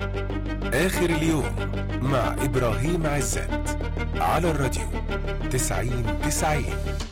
آخر اليوم مع إبراهيم عزت على الراديو تسعين تسعين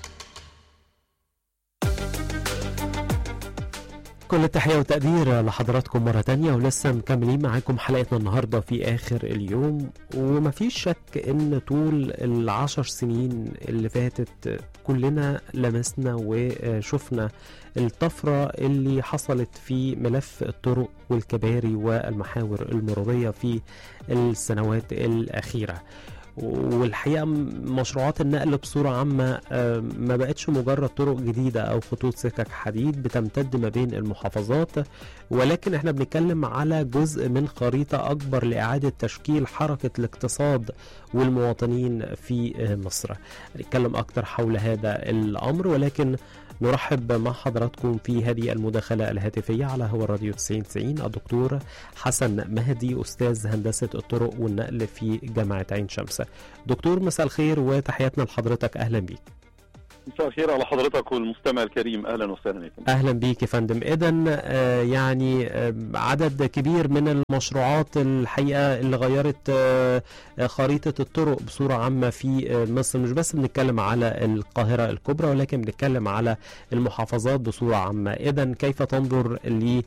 كل التحية والتقدير لحضراتكم مرة تانية ولسه مكملين معاكم حلقتنا النهاردة في آخر اليوم ومفيش شك إن طول العشر سنين اللي فاتت كلنا لمسنا وشفنا الطفرة اللي حصلت في ملف الطرق والكباري والمحاور المرورية في السنوات الأخيرة والحقيقه مشروعات النقل بصوره عامه ما بقتش مجرد طرق جديده او خطوط سكك حديد بتمتد ما بين المحافظات ولكن احنا بنتكلم على جزء من خريطه اكبر لاعاده تشكيل حركه الاقتصاد والمواطنين في مصر هنتكلم اكتر حول هذا الامر ولكن نرحب مع حضراتكم في هذه المداخلة الهاتفية على هو الراديو 9090 الدكتور حسن مهدي أستاذ هندسة الطرق والنقل في جامعة عين شمس دكتور مساء الخير وتحياتنا لحضرتك أهلا بيك مساء الخير على حضرتك والمستمع الكريم اهلا وسهلا بكم اهلا بيك يا فندم اذا آه يعني آه عدد كبير من المشروعات الحقيقه اللي غيرت آه خريطه الطرق بصوره عامه في مصر مش بس بنتكلم على القاهره الكبرى ولكن بنتكلم على المحافظات بصوره عامه اذا كيف تنظر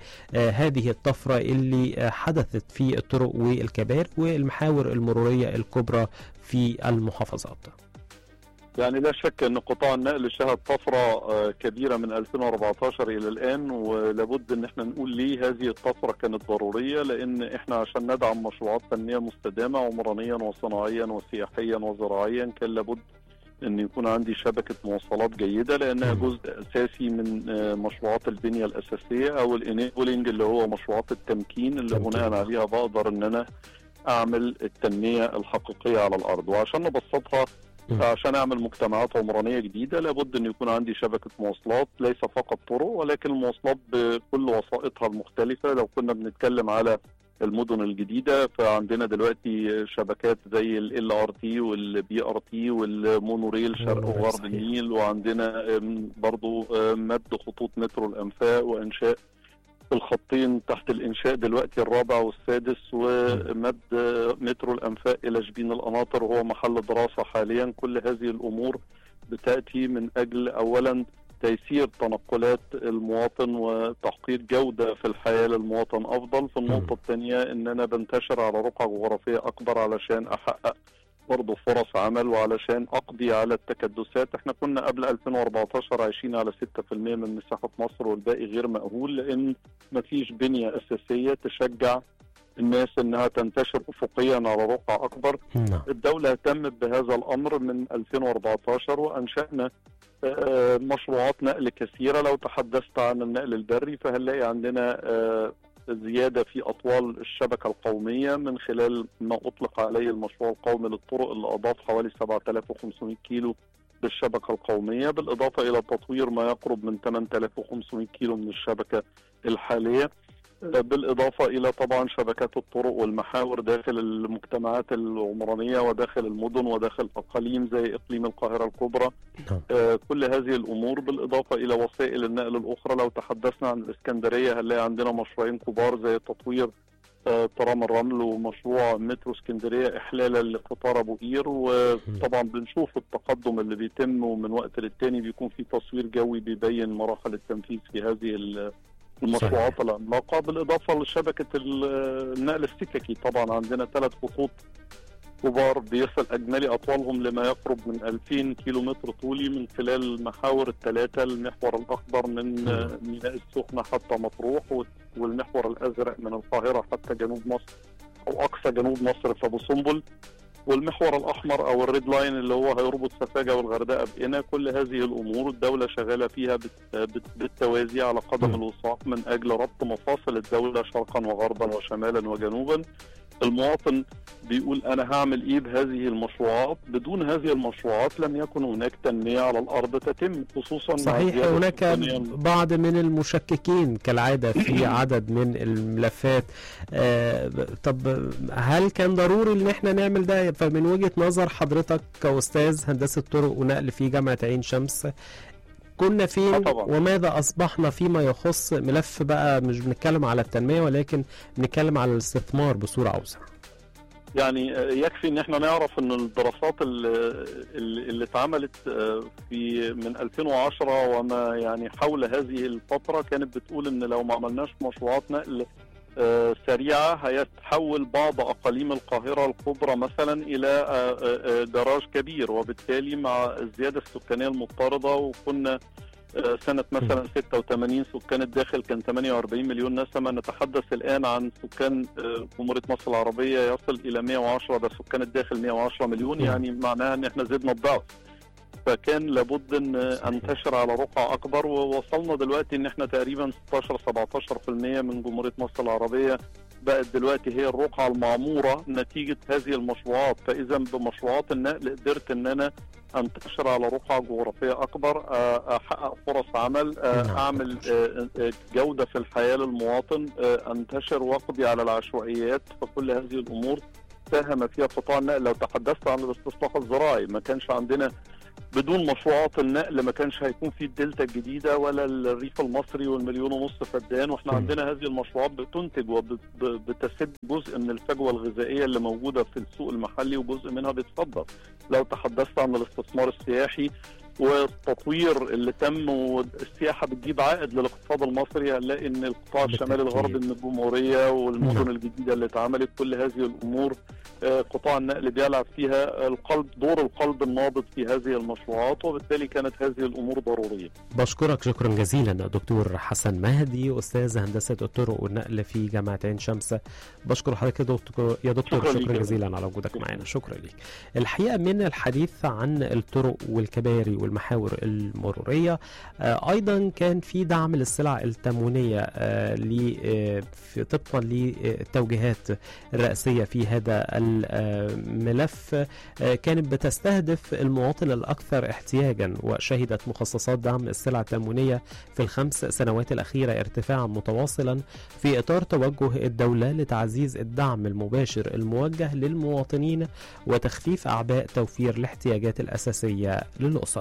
لهذه الطفره اللي حدثت في الطرق والكباري والمحاور المروريه الكبرى في المحافظات يعني لا شك ان قطاع النقل شهد طفره كبيره من 2014 الى الان ولابد ان احنا نقول ليه هذه الطفره كانت ضروريه لان احنا عشان ندعم مشروعات تنميه مستدامه عمرانيا وصناعيا وسياحيا وزراعيا كان لابد ان يكون عندي شبكه مواصلات جيده لانها جزء اساسي من مشروعات البنيه الاساسيه او الانيبلنج اللي هو مشروعات التمكين اللي بناء عليها بقدر ان انا اعمل التنميه الحقيقيه على الارض وعشان نبسطها عشان اعمل مجتمعات عمرانيه جديده لابد ان يكون عندي شبكه مواصلات ليس فقط طرق ولكن المواصلات بكل وسائطها المختلفه لو كنا بنتكلم على المدن الجديده فعندنا دلوقتي شبكات زي ال ار تي والبي ار تي والمونوريل شرق وغرب النيل وعندنا برضو مد خطوط مترو الانفاق وانشاء الخطين تحت الانشاء دلوقتي الرابع والسادس ومد مترو الانفاق الى شبين القناطر وهو محل دراسه حاليا كل هذه الامور بتاتي من اجل اولا تيسير تنقلات المواطن وتحقيق جوده في الحياه للمواطن افضل في النقطه الثانيه ان انا بنتشر على رقعه جغرافيه اكبر علشان احقق برضه فرص عمل وعلشان اقضي على التكدسات احنا كنا قبل 2014 عايشين على 6% من مساحه مصر والباقي غير مأهول لان مفيش بنيه اساسيه تشجع الناس انها تنتشر افقيا على رقعه اكبر الدوله اهتمت بهذا الامر من 2014 وانشانا مشروعات نقل كثيره لو تحدثت عن النقل البري فهنلاقي عندنا زيادة في أطوال الشبكة القومية من خلال ما أطلق عليه المشروع القومي للطرق اللي أضاف حوالي 7500 كيلو بالشبكة القومية بالإضافة إلى تطوير ما يقرب من 8500 كيلو من الشبكة الحالية بالإضافة إلى طبعا شبكات الطرق والمحاور داخل المجتمعات العمرانية وداخل المدن وداخل أقاليم زي إقليم القاهرة الكبرى آه كل هذه الأمور بالإضافة إلى وسائل النقل الأخرى لو تحدثنا عن الإسكندرية هنلاقي عندنا مشروعين كبار زي تطوير آه ترام الرمل ومشروع مترو اسكندرية إحلالا لقطار أبو قير وطبعا بنشوف التقدم اللي بيتم ومن وقت للتاني بيكون في تصوير جوي بيبين مراحل التنفيذ في هذه المشروعات صحيح. العملاقه بالاضافه لشبكه النقل السككي طبعا عندنا ثلاث خطوط كبار بيصل اجمالي اطوالهم لما يقرب من 2000 كيلو متر طولي من خلال المحاور الثلاثه المحور الاخضر من ميناء السخنه حتى مطروح والمحور الازرق من القاهره حتى جنوب مصر او اقصى جنوب مصر في ابو سمبل والمحور الاحمر او الريد لاين اللي هو هيربط سفاجه والغردقه بقنا كل هذه الامور الدوله شغاله فيها بالتوازي على قدم الوثاق من اجل ربط مفاصل الدوله شرقا وغربا وشمالا وجنوبا المواطن بيقول انا هعمل ايه بهذه المشروعات بدون هذه المشروعات لم يكن هناك تنميه على الارض تتم خصوصا صحيح هناك بعض من المشككين كالعاده في عدد من الملفات آه طب هل كان ضروري ان احنا نعمل ده فمن وجهه نظر حضرتك كاستاذ هندسه طرق ونقل في جامعه عين شمس كنا فين آه طبعا. وماذا اصبحنا فيما يخص ملف بقى مش بنتكلم على التنميه ولكن بنتكلم على الاستثمار بصوره اوسع يعني آه، يكفي ان احنا نعرف ان الدراسات اللي, اللي اتعملت آه، في من 2010 وما يعني حول هذه الفتره كانت بتقول ان لو ما عملناش مشروعات نقل آه، سريعه هيتحول بعض اقاليم القاهره الكبرى مثلا الى آه، آه، آه، جراج كبير وبالتالي مع الزياده السكانيه المضطرده وكنا آه، سنة مثلا 86 سكان الداخل كان 48 مليون نسمة نتحدث الآن عن سكان آه، جمهورية مصر العربية يصل إلى 110 ده سكان الداخل 110 مليون نعم. يعني معناها إن إحنا زدنا الضعف فكان لابد ان انتشر على رقعة اكبر ووصلنا دلوقتي ان احنا تقريبا 16 17% من جمهورية مصر العربية بقت دلوقتي هي الرقعة المعمورة نتيجة هذه المشروعات فاذا بمشروعات النقل قدرت ان انا انتشر على رقعة جغرافية اكبر آه، احقق فرص عمل آه، نعم. اعمل آه، آه، جودة في الحياة للمواطن آه، انتشر واقضي على العشوائيات فكل هذه الامور ساهم فيها قطاع النقل لو تحدثت عن الاستصلاح الزراعي ما كانش عندنا بدون مشروعات النقل ما كانش هيكون في الدلتا الجديده ولا الريف المصري والمليون ونص فدان واحنا مم. عندنا هذه المشروعات بتنتج وبتسد جزء من الفجوه الغذائيه اللي موجوده في السوق المحلي وجزء منها بيتصدر لو تحدثت عن الاستثمار السياحي والتطوير اللي تم والسياحه بتجيب عائد للاقتصاد المصري هنلاقي ان القطاع الشمالي بالتأكيد. الغربي من الجمهوريه نعم. والمدن الجديده اللي اتعملت كل هذه الامور آه، قطاع النقل بيلعب فيها القلب دور القلب النابض في هذه المشروعات وبالتالي كانت هذه الامور ضروريه. بشكرك شكرا جزيلا دكتور حسن مهدي استاذ هندسه الطرق والنقل في جامعه عين شمس بشكر حضرتك يا دكتور يا دكتور شكرا شكرا, ليك يا جزيلا على وجودك معنا شكرا ليك الحقيقه من الحديث عن الطرق والكباري والمحاور المروريه آه، ايضا كان في دعم للسلع التموينيه آه، ل- آه، في- طبقا للتوجيهات الرئاسيه في هذا الملف آه، كانت بتستهدف المواطن الأكثر احتياجا وشهدت مخصصات دعم السلع التموينية في الخمس سنوات الأخيرة ارتفاعا متواصلا في إطار توجه الدولة لتعزيز الدعم المباشر الموجه للمواطنين وتخفيف أعباء توفير الاحتياجات الأساسية للأسر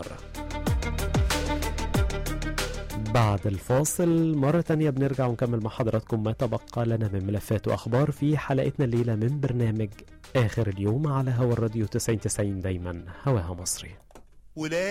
بعد الفاصل مرة تانية بنرجع ونكمل مع حضراتكم ما تبقى لنا من ملفات وأخبار في حلقتنا الليلة من برنامج آخر اليوم على هوا الراديو 90 90 دايما هواها مصري ولا